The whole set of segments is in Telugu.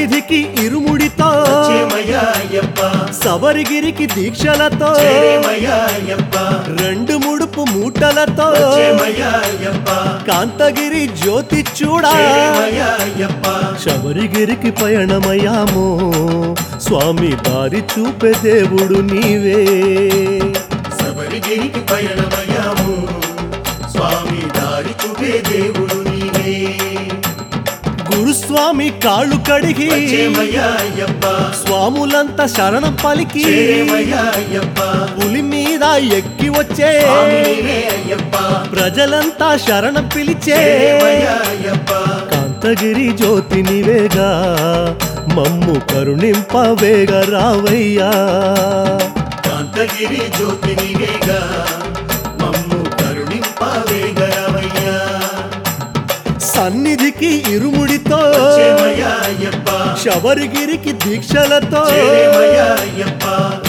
సన్నిధికి ఇరుముడితో వచ్చేమయ్యా అయ్యప్ప సబరిగిరికి దీక్షలతో చేరేమయ్యా అయ్యప్ప రెండు ముడుపు మూటలతో వచ్చేమయ్యా అయ్యప్ప కాంతగిరి జ్యోతి చూడా చేరేమయ్యా అయ్యప్ప శబరిగిరికి పయణమయ్యాము స్వామి దారి చూపే దేవుడు నీవే శబరిగిరికి పయనమయ్యాము స్వామి దారి చూపే దేవుడు నీవే గురుస్వామి కాళ్ళు కడిగి వచ్చేమయ్యా అయ్యప్ప స్వాములంతా శరణం పలికి చేరేమయ్యా అయ్యప్ప పులి మీద ఎక్కి వచ్చే స్వామి నీవే అయ్యప్ప ప్రజలంతా శరణం పిలిచే చేరేమయ్యా అయ్యప్ప కాంతగిరి జ్యోతి నివేగా మమ్ము కరుణింపవేగ రావయ్యా కాంతగిరి జ్యోతి నీవేగా మమ్ము కరుణింపవేగరవయ్యా సన్నిధికి ఇరుముడితో వచ్చేమయ్యా అయ్యప్ప శబరిగిరికి దీక్షలతో చేరేమయ్యా అయ్యప్ప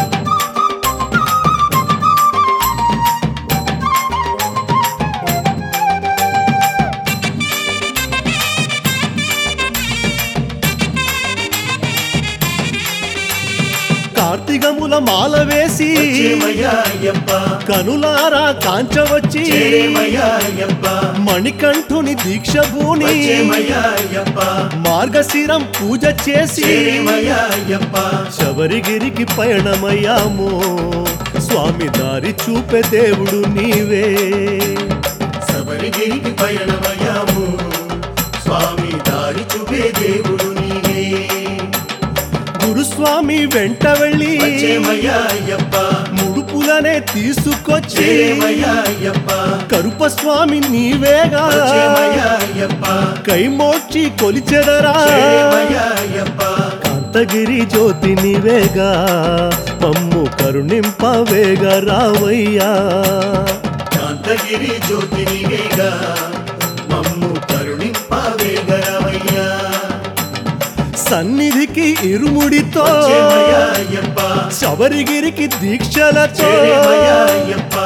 కార్తీకముల మాల వేసి వచ్చేమయ్యా అయ్యప్ప కనులారా కాంచవచ్చి చేరేమయ్యా అయ్యప్ప మణికంఠుని దీక్ష భూని వచ్చేమయ్యా అయ్యప్ప మార్గశిరం పూజ చేసి చేరేమయ్యా అయ్యప్ప శబరిగిరికి పయణమయ్యాము స్వామి దారి చూపే దేవుడు నీవే శబరిగిరికి పయనమయ్యాము స్వామి దారి చూపే దేవుడు నీవే గురుస్వామి వెంట వెళ్ళి వచ్చేమయ్యా అయ్యప్ప ముడుపులనే తీసుకొచ్చి చేరేమయ్యా అయ్యప్ప కరుపస్వామి నీవేగా వచ్చేమయ్యా అయ్యప్ప కైమోడ్చి కొలిచెదరా చేరేమయ్యా అయ్యప్ప కాంతగిరి జ్యోతి నీవేగా మమ్ము కరుణింపవేగ రావయ్యా కాంతగిరి జ్యోతి నీవేగా మమ్ము కరుణింపవేగరవయ్యా సన్నిధికి ఇరుముడితో వచ్చేమయ్యా అయ్యప్ప శబరిగిరికి దీక్షలతో చేరేమయ్యా అయ్యప్ప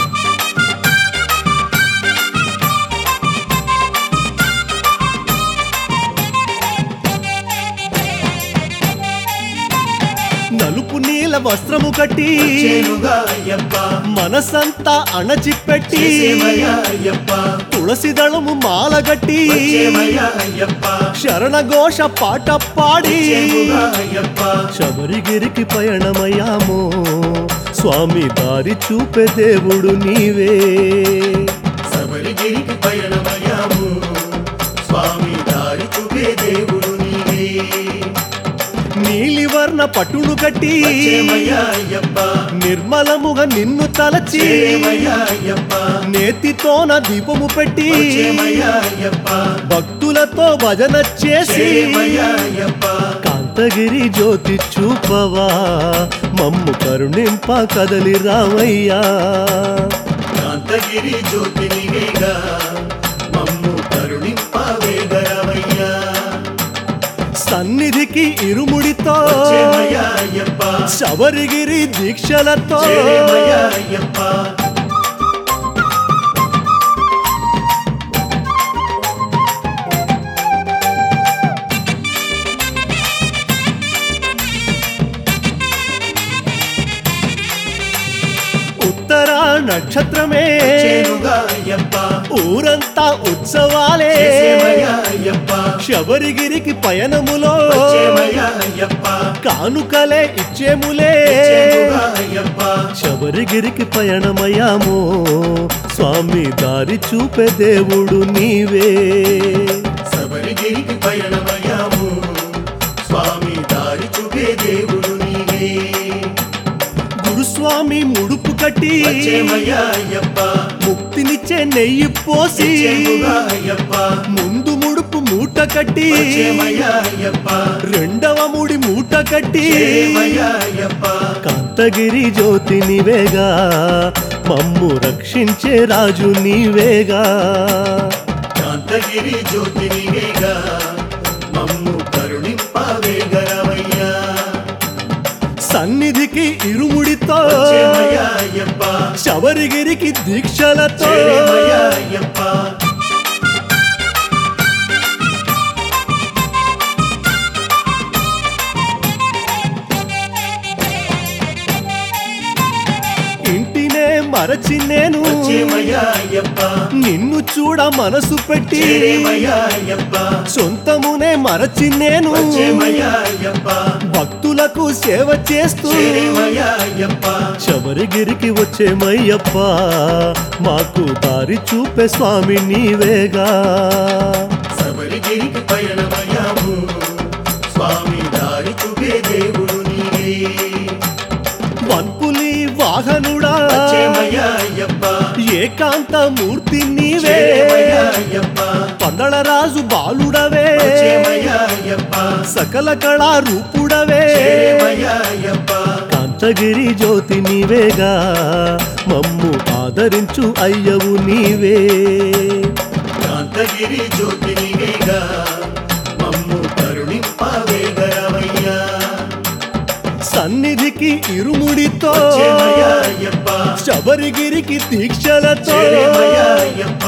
నలుపు నీల వస్త్రము కట్టి చేరుగా అయ్యప్ప మనసంతా అణచిపెట్టి చేసేమయ్యా అయ్యప్ప తులసి దళము మాలగట్టి వచ్చేమయ్యా అయ్యప్ప శరణఘోష పాట పాడి చేరుగా అయ్యప్ప శబరిగిరికి పయణమయ్యాము స్వామి దారి చూపే దేవుడు నీవే శబరిగిరికి పయనమయ్యాము స్వామి దారి చూపే దేవుడు నీవే నీలివర్ణ పట్టును కట్టి వచ్చేమయ్యా అయ్యప్ప నిర్మలముగా నిన్ను తలచి చేరేమయ్యా అయ్యప్ప నేతితోన దీపము పెట్టి వచ్చేమయ్యా అయ్యప్ప భక్తులతో భజన చేసి చేరేమయ్యా అయ్యప్ప కాంతగిరి జ్యోతి చూపవా మమ్ము కరుణింప కదలి రావయ్యా కాంతగిరి జ్యోతి నీవేగా మమ్ము కరుణింపవేగరవయ్యా సన్నిధికి ఇరుముడితో వచ్చేమయ్యా అయ్యప్ప శబరిగిరి దీక్షలతో చేరేమయ్యా అయ్యప్ప ఉత్తర నక్షత్రమే చేరుగా అయ్యప్ప ఊరంతా ఉత్సవాలే చేసేమయ్యా అయ్యప్ప శబరిగిరికి పయనములో వచ్చేమయ్యా అయ్యప్ప కానుకలే ఇచ్చేములే చేరుగా అయ్యప్ప శబరిగిరికి పయనమయ్యాము స్వామి దారి చూపే దేవుడు నీవే శబరిగిరికి పయనమయ్యాము స్వామి దారి చూపే దేవుడు నీవే గురుస్వామి ముడుపు కట్టి వచ్చేమయ్యా అయ్యప్ప ముక్తినిచ్చే నెయ్యి పోసి చేరుగా అయ్యప్ప ముందు ముడుపు మూట కట్టి వచ్చేమయ్యా అయ్యప్ప రెండవ ముడి మూట కట్టి చేరేమయ్యా అయ్యప్ప కాంతగిరి జ్యోతి నీవేగా మమ్ము రక్షించే రాజు నీవేగా కాంతగిరి జ్యోతి నీవేగా మమ్ము కరుణింపవేగరవయ్యా సన్నిధికి ఇరుముడితో వచ్చేమయ్యా అయ్యప్ప శబరిగిరికి దీక్షలతో చేరేమయ్యా అయ్యప్ప మరచి నేను వచ్చేమయ్యా అయ్యప్ప నిన్ను చూడ మనసు పెట్టి చేరేమయ్యా అయ్యప్ప సొంతమునే మరచి నేను వచ్చేమయ్యా అయ్యప్ప భక్తులకు సేవ చేస్తూ చేరేమయ్యా అయ్యప్ప శబరిగిరికి వచ్చేమయ్యప్ప మాకు దారి చూపే స్వామి నీవేగా శబరిగిరికి పయనమయ్యాము స్వామి దారి చూపే దేవుడు నీవే వన్పులి వాహనుడా వచ్చేమయ్యా అయ్యప్ప ఏకాంత మూర్తి నీవే చేరేమయ్యా అయ్యప్ప పందళరాజు బాలుడవే వచ్చేమయ్యా అయ్యప్ప సకల కళా రూపుడవే చేరేమయ్యా అయ్యప్ప కాంతగిరి జ్యోతి నీవేగా మమ్ము ఆదరించు అయ్యవు నీవే కాంతగిరి జ్యోతి నీవేగా మమ్ము కరుణింపవేగరవయ్యా సన్నిధికి ఇరుముడితో వచ్చేమయ్యా అయ్యప్ప శబరిగిరికి దీక్షలతో చేరేమయ్యా అయ్యప్ప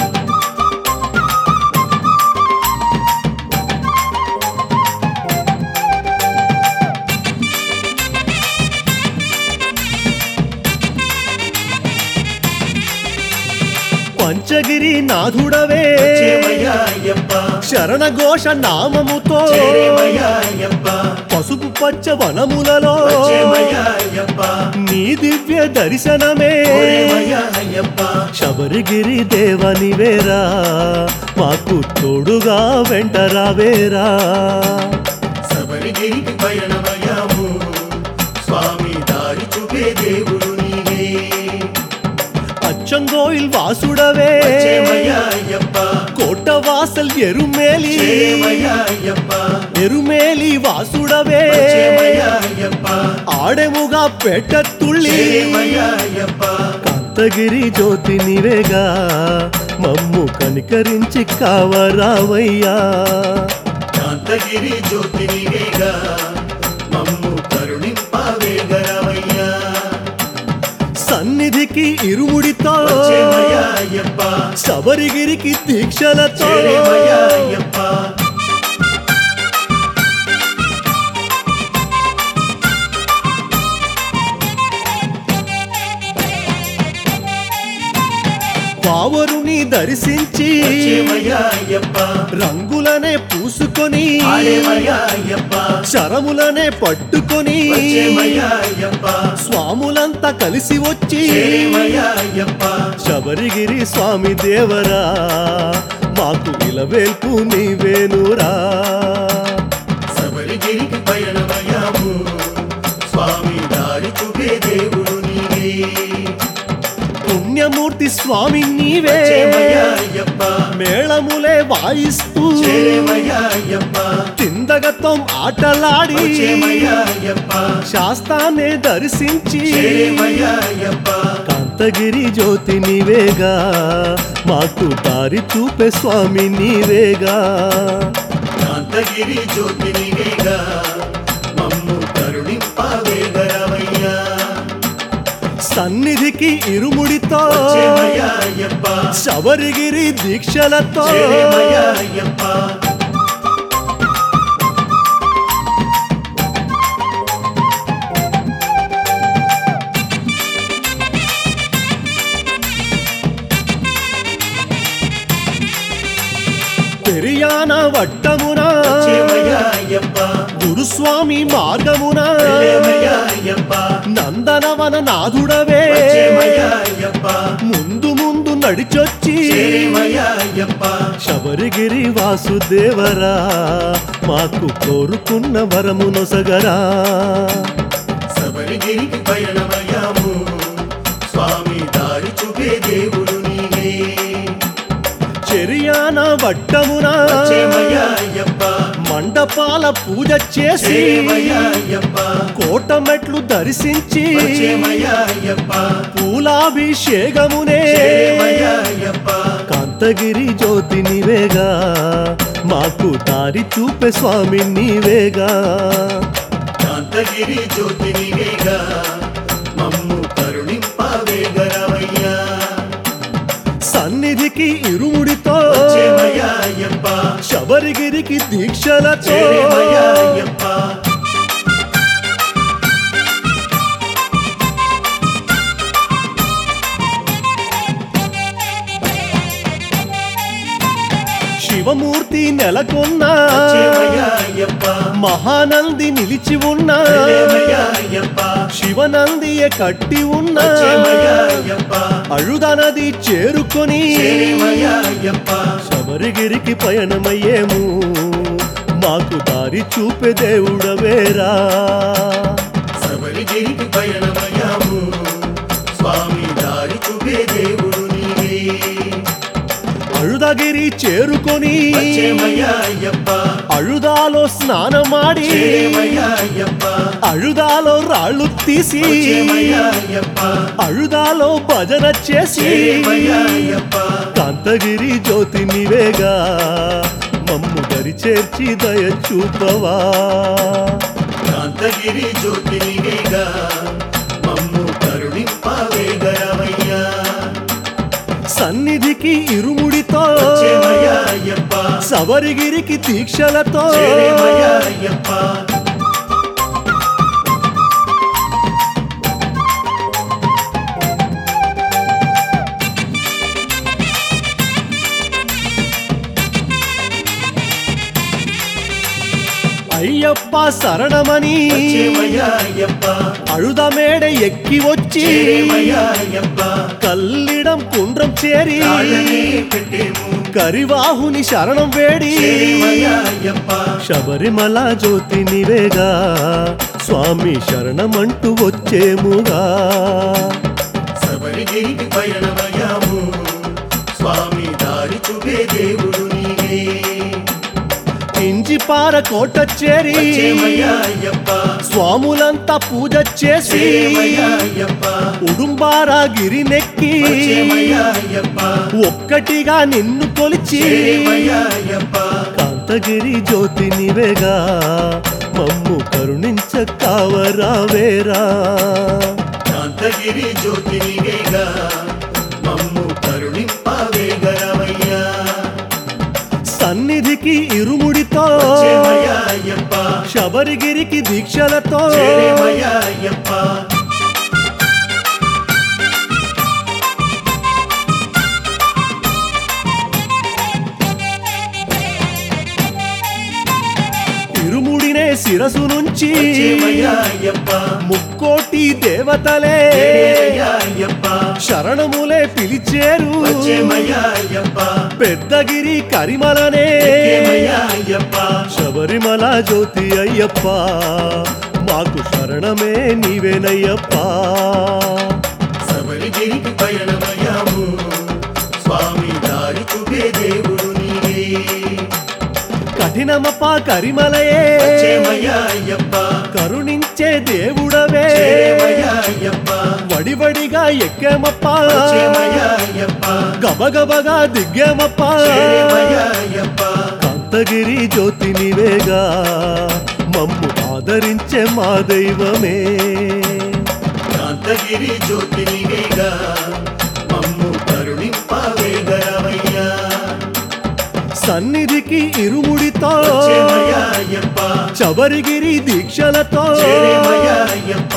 పంచగిరి నాథుడవే వచ్చేమయ్యా అయ్యప్ప శరణ ఘోష నామముతో చేరేమయ్యా అయ్యప్ప పసుపు పచ్చ వనములలో వచ్చేమయ్యా అయ్యప్ప నీ దివ్య దర్శనమే ఓరేమయ్యా అయ్యప్ప శబరిగిరి దేవని వేరా మాకు తోడుగా వెంట రావేరా శబరిగిరికి పయనమయ్యాము స్వామి దారి చూపే దేవుడు నీవే అచ్చంగోయిల్ వాసుడవే వచ్చేమయ్యా అయ్యప్ప కోటవాసల్ ఎరుమేలి చేరేమయ్యా అయ్యప్ప ఎరుమేలి వాసుడవే వచ్చేమయ్యా అయ్యప్ప ఆడెముగా పెట్టతుళ్ళి చేరేమయ్యా అయ్యప్ప కాంతగిరి జ్యోతి నివేగా మమ్ము కనికరించి కావరావయ్యా కాంతగిరి జ్యోతి నీవేగా మమ్ము కరుణింపవేగరవయ్యా సన్నిధికి ఇరుముడితో వచ్చేమయ్యా అయ్యప్ప శబరిగిరికి దీక్షలతో చేరేమయ్యా అయ్యప్ప పావరుని దర్శించి వచ్చేమయ్యా అయ్యప్ప రంగులనే పూసుకొని ఆడేమయ్యా అయ్యప్ప శరములనే పట్టుకొని వచ్చేమయ్యా అయ్యప్ప స్వాములంతా కలిసి వచ్చి చేరేమయ్యా అయ్యప్ప శబరిగిరి స్వామి దేవరా మాకు ఇలవేల్పు నీవేనురా శబరిగిరికి పయనమయ్యాము స్వామి దారి చూపే దేవుడు నీవే పుణ్యమూర్తి స్వామి నీవే వచ్చేమయ్యా అయ్యప్ప మేళములే వాయిస్తూ చేరేమయ్యా అయ్యప్ప చిందగతం ఆటలాడి వచ్చేమయ్యా అయ్యప్ప శాస్తానే దర్శించి చేరేమయ్యా అయ్యప్ప కాంతగిరి జ్యోతి నీవేగా మాకు దారి చూపే స్వామి నీవేగా కాంతగిరి జ్యోతి నీవేగా మమ్ము కరుణింపవేగరవయ్యా సన్నిధికి ఇరుముడితో వచ్చేమయ్యా అయ్యప్ప శబరిగిరి దీక్షలతో చేరేమయ్యా అయ్యప్ప పెరియాన వట్టమున వచ్చేమయ్యా అయ్యప్ప గురుస్వామి మార్గమున వెళ్ళేమయ్యా అయ్యప్ప నందనవన నాథుడవే వచ్చేమయ్యా అయ్యప్ప ముందు ముందు నడిచొచ్చి చేరేమయ్యా అయ్యప్ప శబరిగిరి వాసుదేవరా మాకు కోరుకున్న వరము నొసగరా శబరిగిరికి పయనమయ్యాము స్వామి దారి చూపే దేవుడు నీవే చెరియాన వట్టమున వచ్చేమయ్యా అయ్యప్ప మండపాల పూజ చేసి చేరేమయ్యా అయ్యప్ప కోటమెట్లు దర్శించి వచ్చేమయ్యా అయ్యప్ప పూలాభిషేకమునే చేరేమయ్యా అయ్యప్ప కాంతగిరి జ్యోతి నీవేగా మాకు దారి చూపే స్వామి నీవేగా కాంతగిరి జ్యోతి నీవేగా మమ్ము కరుణింపవేగరవయ్యా సన్నిధికి ఇరుముడితో వచ్చేమయ్యా అయ్యప్ప శబరిగిరికి దీక్షలతో చేరేమయ్యా అయ్యప్ప నెలకొన్న వచ్చేమయ్యా అయ్యప్ప మహానంది నిలిచి ఉన్న వెళ్ళేమయ్యా అయ్యప్ప శివనందియే కట్టి ఉన్న వచ్చేమయ్యా అయ్యప్ప అழுదనది చేరుకొని చేరేమయ్యా అయ్యప్ప శబరిగిరికి పయనమయ్యేము మాకు దారి చూపే దేవుడవేరా శబరిగిరికి పయనమయ్యాము స్వామి దారి చూపే దేవుడు నీవే అழுదగిరి చేరుకొని వచ్చేమయ్యా అయ్యప్ప అழுదాలో స్నానమాడి చేరేమయ్యా అయ్యప్ప అழுదాలో రాళ్ళు తీసి వచ్చేమయ్యా అయ్యప్ప అழுదాలో భజన చేసి చేరేమయ్యా అయ్యప్ప కాంతగిరి జ్యోతి నివేగా మమ్ము దరి చేర్చి దయ చూపవా కాంతగిరి జ్యోతి నీవేగా మమ్ము కరుణింపవేగరవయ్యా సన్నిధికి ఇరుముడితో వచ్చేమయ్యా అయ్యప్ప సవరిగిరికి దీక్షలతో చేరేమయ్యా అయ్యప్ప అయ్యప్ప శరణమని వచ్చేమయ్యా అయ్యప్ప అழுద మేడ ఎక్కి వచ్చి చేరేమయ్యా అయ్యప్ప కల్లిడం కుండ్రం చేరి కాళ్ళనే పెట్టేము కరివాహుని శరణం వేడి చేరేమయ్యా అయ్యప్ప శబరిమల జ్యోతి నివేగా స్వామి శరణమంటూ వచ్చేముగా శబరిగిరికి పయనమయ్యాము స్వామి దారి చూపే దేవుడు నీవే ఇంజిపార కోట చేరి వచ్చేమయ్యా అయ్యప్ప స్వాములంతా పూజ చేసి చేరేమయ్యా అయ్యప్ప ఉడుంబార గిరినెక్కి వచ్చేమయ్యా అయ్యప్ప ఒక్కటిగా నిన్ను కొలిచి చేరేమయ్యా అయ్యప్ప కాంతగిరి జ్యోతి నివేగా మమ్ము కరుణించ కావరావేరా కాంతగిరి జ్యోతి నీవేగా మమ్ము కరుణింపవేగరవయ్యా సన్నిధికి ఇరుముడితో వచ్చేమయ్యా అయ్యప్ప శబరిగిరికి దీక్షలతో చేరేమయ్యా అయ్యప్ప ఇరుముడినే శిరసు నుంచి వచ్చేమయ్యా అయ్యప్ప ముక్కోటి దేవతలే చేరేమయ్యా అయ్యప్ప శరణములే పిలిచేరు వచ్చేమయ్యా అయ్యప్ప పెద్దగిరి కరిమలనే ఏమయ్యా అయ్యప్ప శబరిమల జ్యోతి అయ్యప్ప మాకు శరణమే నీవేనయ్యప్ప శబరిగిరికి పయనమయ్యాము స్వామి దారి చూపే దేవుడు నీవే కఠినమప్ప కరిమలయే వచ్చేమయ్యా అయ్యప్ప కరుణించే దేవుడవే చేరేమయ్యా అయ్యప్ప వడివడిగా ఎక్కేమప్ప వచ్చేమయ్యా అయ్యప్ప గబగబగా దిగ్గేమప్ప చేరేమయ్యా అయ్యప్ప కాంతగిరి జ్యోతి నివేగా మమ్ము ఆదరించే మా దైవమే కాంతగిరి జ్యోతి నీవేగా మమ్ము కరుణింపవేగరవయ్యా సన్నిధికి ఇరుముడితో వచ్చేమయ్యా అయ్యప్ప చబరిగిరి దీక్షలతో చేరేమయ్యా అయ్యప్ప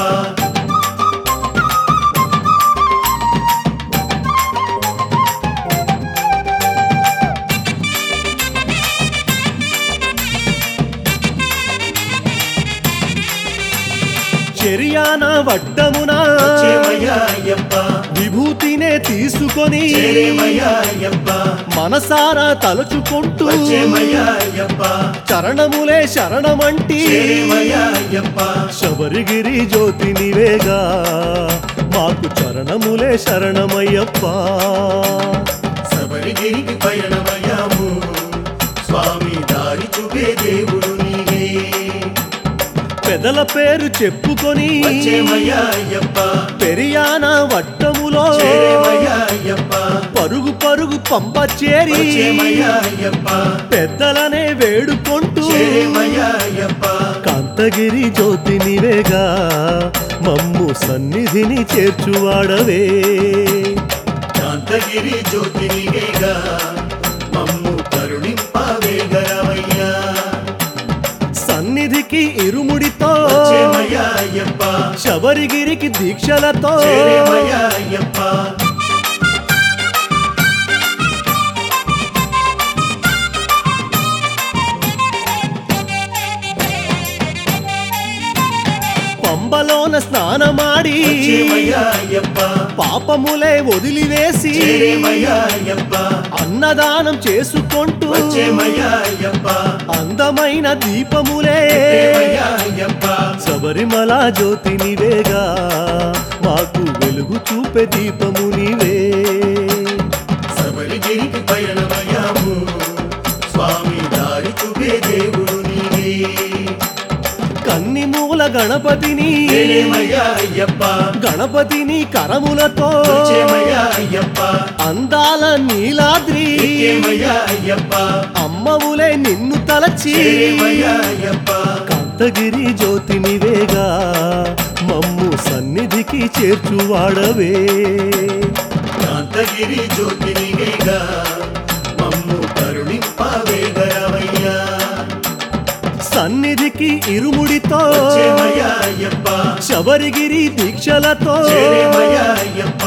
చెరియాన వడ్డమున వచ్చేమయ్యా అయ్యప్ప విభూతినే తీసుకొని చేరేమయ్యా అయ్యప్ప మనసారా తలుచుకుంటూ వచ్చేమయ్యా అయ్యప్ప చరణములే శరణమంటి చేరేమయ్యా అయ్యప్ప శబరిగిరి జ్యోతి నివేగా మాకు చరణములే శరణమయ్యప్ప శబరిగిరికి పయనమయ్యాము స్వామి దారి చూపే దేవుడు నీవే పెదల పేరు చెప్పుకొని వచ్చేమయ్యా అయ్యప్ప పెరియాన వట్టములో చేరేమయ్యా అయ్యప్ప పరుగు పరుగు పంప చేరి వచ్చేమయ్యా అయ్యప్ప పెద్దలనే వేడుకుంటూ చేరేమయ్యా అయ్యప్ప కాంతగిరి జ్యోతి నివేగా మమ్ము సన్నిధిని చేర్చువాడవే కాంతగిరి జ్యోతి నీవేగా మమ్ము కరుణింపవేగరవయ్యా సన్నిధికి ఇరుముడితో వచ్చేమయ్యా అయ్యప్ప శబరిగిరికి దీక్షలతో చేరేమయ్యా అయ్యప్ప పంబలోన స్నానమాడి వచ్చేమయ్యా అయ్యప్ప పాపములే వదిలివేసి చేరేమయ్యా అయ్యప్ప అన్నదానం చేసుకుంటూ వచ్చేమయ్యా అయ్యప్ప అందమైన దీపములే చేరేమయ్యా అయ్యప్ప శబరిమల జ్యోతి నీవేగా మాకు వెలుగు చూపే దీపము నీవే శబరిగిరికి పయనమయ్యాము స్వామి దారి చూపే దేవుడు నీవే కన్ని మూల గణపతిని చేరేమయ్యా అయ్యప్ప గణపతిని కరములతో వచ్చేమయ్యా అయ్యప్ప అందాల నీలాద్రి ఏమయ్యా అయ్యప్ప అమ్మవులే నిన్ను తలచి చేరేమయ్యా అయ్యప్ప కాంతగిరి జ్యోతి నీవేగా మమ్ము సన్నిధికి చేర్చువాడవే కాంతగిరి జ్యోతి నీవేగా మమ్ము కరుణింపవేగరవయ్యా సన్నిధికి ఇరుముడితో వచ్చేమయ్యా అయ్యప్ప శబరిగిరి దీక్షలతో చేరేమయ్యా అయ్యప్ప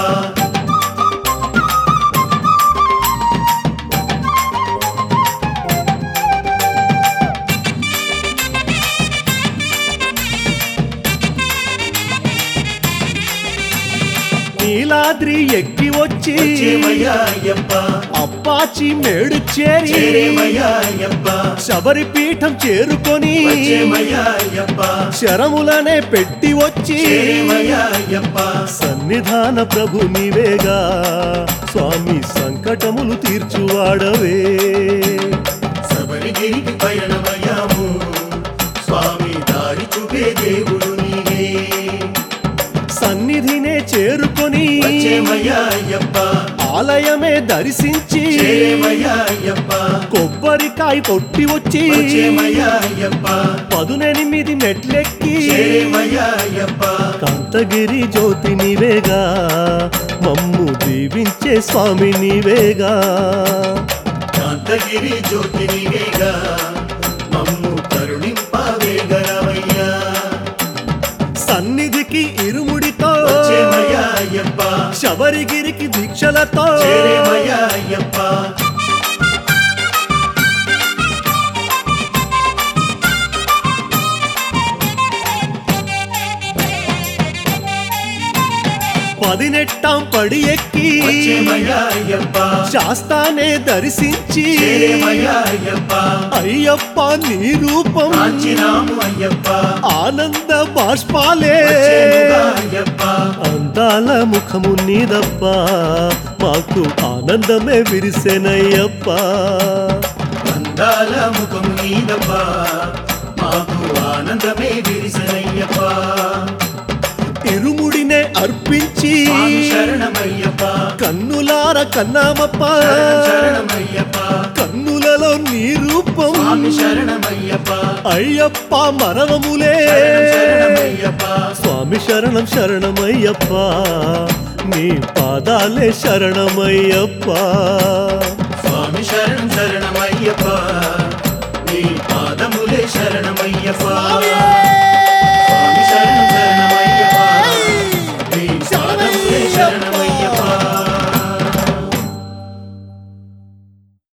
నీలాద్రి ఎక్కి వచ్చి వచ్చేమయ్యా అయ్యప్ప అప్పాచి మేడు చేరి చేరేమయ్యా అయ్యప్ప శబరి పీఠం చేరుకొని వచ్చేమయ్యా అయ్యప్ప శరములనే పెట్టి వచ్చి చేరేమయ్యా అయ్యప్ప సన్నిధాన ప్రభు నీవేగా స్వామి సంకటములు తీర్చువాడవే శబరిగిరికి పయనమయ్యాము స్వామి దారి చూపే దేవుడు నీవే సన్నిధినే చేరుకొని వచ్చేమయ్యా అయ్యప్ప ఆలయమే దర్శించి చేరేమయ్యా అయ్యప్ప కొబ్బరికాయ కొట్టి వచ్చి వచ్చేమయ్యా అయ్యప్ప పదునెనిమిది మెట్లెక్కి చేరేమయ్యా అయ్యప్ప కాంతగిరి జ్యోతి నీవేగా మమ్ము దీవించే స్వామి నీవేగా కాంతగిరి జ్యోతి నీవేగా మమ్ము కరుణింపవేగరవయ్యా సన్నిధికి ఇరుముడితో వచ్చేమయ్యా అయ్యప్ప శబరిగిరికి దీక్షలతో చేరేమయ్యా అయ్యప్ప పదినెట్టాం పడి ఎక్కి వచ్చేమయ్యా అయ్యప్ప శాస్తానే దర్శించి చేరేమయ్యా అయ్యప్ప అయ్యప్ప నీ రూపం కాంచినాము అయ్యప్ప ఆనంద బాష్పాలే వచ్చేముగా అయ్యప్ప అందాల ముఖము నీదప్ప మాకు ఆనందమే విరిసెనయ్యప్ప అందాల ముఖము నీదప్ప మాకు ఆనందమే విరిసనయ్యప్ప ఇరుముడినే అర్పించి స్వామి శరణమయ్యప్ప కన్నులార కన్నామప్ప శరణం శరణమయ్యప్ప కన్నులలో నీ రూపం స్వామి శరణమయ్యప్ప అయ్యప్ప మరవములే శరణం శరణమయ్యప్ప స్వామి శరణం శరణమయ్యప్ప నీ పాదాలే శరణమయ్యప్ప స్వామి శరణం శరణమయ్యప్ప నీ పాదములే శరణమయ్యప్ప